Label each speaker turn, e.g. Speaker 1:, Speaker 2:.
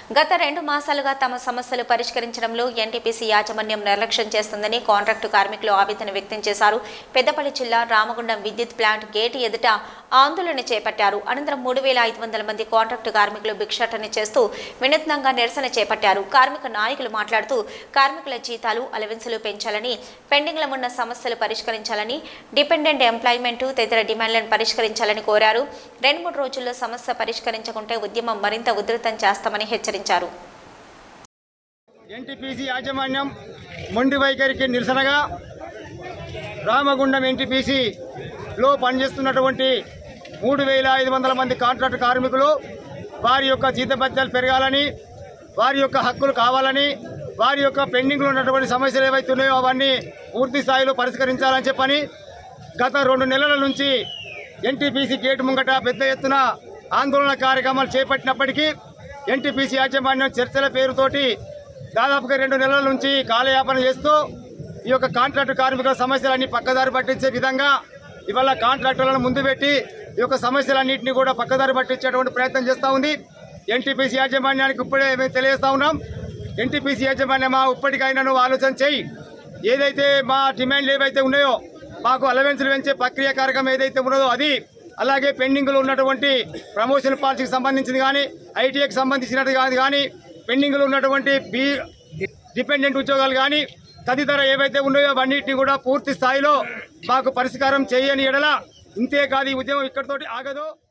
Speaker 1: గత రెండు మాసాలుగా తమ సమస్యలు పరిష్కరించడంలో ఎన్టీపీసీ యాజమాన్యం నిర్లక్ష్యం చేస్తుందని కాంట్రాక్టు కార్మికులు ఆవేదన వ్యక్తం చేశారు పెద్దపల్లి జిల్లా రామగుండం విద్యుత్ ప్లాంట్ గేటు ఎదుట ఆందోళన చేపట్టారు అనంతరం మూడు వేల ఐదు వందల మంది కాంట్రాక్టు కార్మికులు భిక్షాటన చేస్తూ వినూత్నంగా నిరసన చేపట్టారు కార్మిక నాయకులు మాట్లాడుతూ కార్మికుల జీతాలు అలవెన్సులు పెంచాలని పెండింగ్లో ఉన్న సమస్యలు పరిష్కరించాలని డిపెండెంట్ ఎంప్లాయ్మెంట్ తదితర డిమాండ్లను పరిష్కరించాలని కోరారు రెండు మూడు రోజుల్లో సమస్య పరిష్కరించకుంటే ఉద్యమం మరింత ఉధృతం చేస్తామని హెచ్చరించారు
Speaker 2: ఎన్టీపీసీ యాజమాన్యం మొండి వైఖరికి నిరసనగా రామగుండం ఎన్టీపీసీలో పనిచేస్తున్నటువంటి మూడు వేల ఐదు వందల మంది కాంట్రాక్ట్ కార్మికులు వారి యొక్క జీతభత్యాలు పెరగాలని వారి యొక్క హక్కులు కావాలని వారి యొక్క పెండింగ్లో ఉన్నటువంటి సమస్యలు ఏవైతే ఉన్నాయో అవన్నీ పూర్తి స్థాయిలో పరిష్కరించాలని చెప్పని గత రెండు నెలల నుంచి ఎన్టీపీసీ గేటు ముంగట పెద్ద ఎత్తున ఆందోళన కార్యక్రమాలు చేపట్టినప్పటికీ ఎన్టీపీసీ యాజమాన్యం చర్చల పేరుతోటి దాదాపుగా రెండు నెలల నుంచి కాలయాపన చేస్తూ ఈ యొక్క కాంట్రాక్టు కార్మికుల సమస్యలన్నీ పక్కదారి పట్టించే విధంగా ఇవాళ కాంట్రాక్టులను ముందు పెట్టి ఈ యొక్క సమస్యలన్నింటినీ కూడా పక్కదారి పట్టించేటువంటి ప్రయత్నం చేస్తూ ఉంది ఎన్టీపీసీ యాజమాన్యానికి ఇప్పుడే మేము తెలియజేస్తా ఉన్నాం ఎన్టీపీసీ యాజమాన్యమా ఇప్పటికైనా నువ్వు ఆలోచన చేయి ఏదైతే మా డిమాండ్లు ఏవైతే ఉన్నాయో మాకు అలవెన్సులు పెంచే ప్రక్రియ కార్యక్రమం ఏదైతే ఉన్నదో అది అలాగే పెండింగ్లో ఉన్నటువంటి ప్రమోషన్ పాలసీకి సంబంధించింది కానీ ఐటీఐకి సంబంధించినది కాదు కానీ పెండింగ్లో ఉన్నటువంటి బీ డిపెండెంట్ ఉద్యోగాలు కానీ తదితర ఏవైతే ఉన్నాయో అవన్నిటిని కూడా పూర్తి స్థాయిలో మాకు పరిష్కారం చేయని ఎడల ఇంతే కాదు ఈ ఉద్యమం ఇక్కడితోటి ఆగదు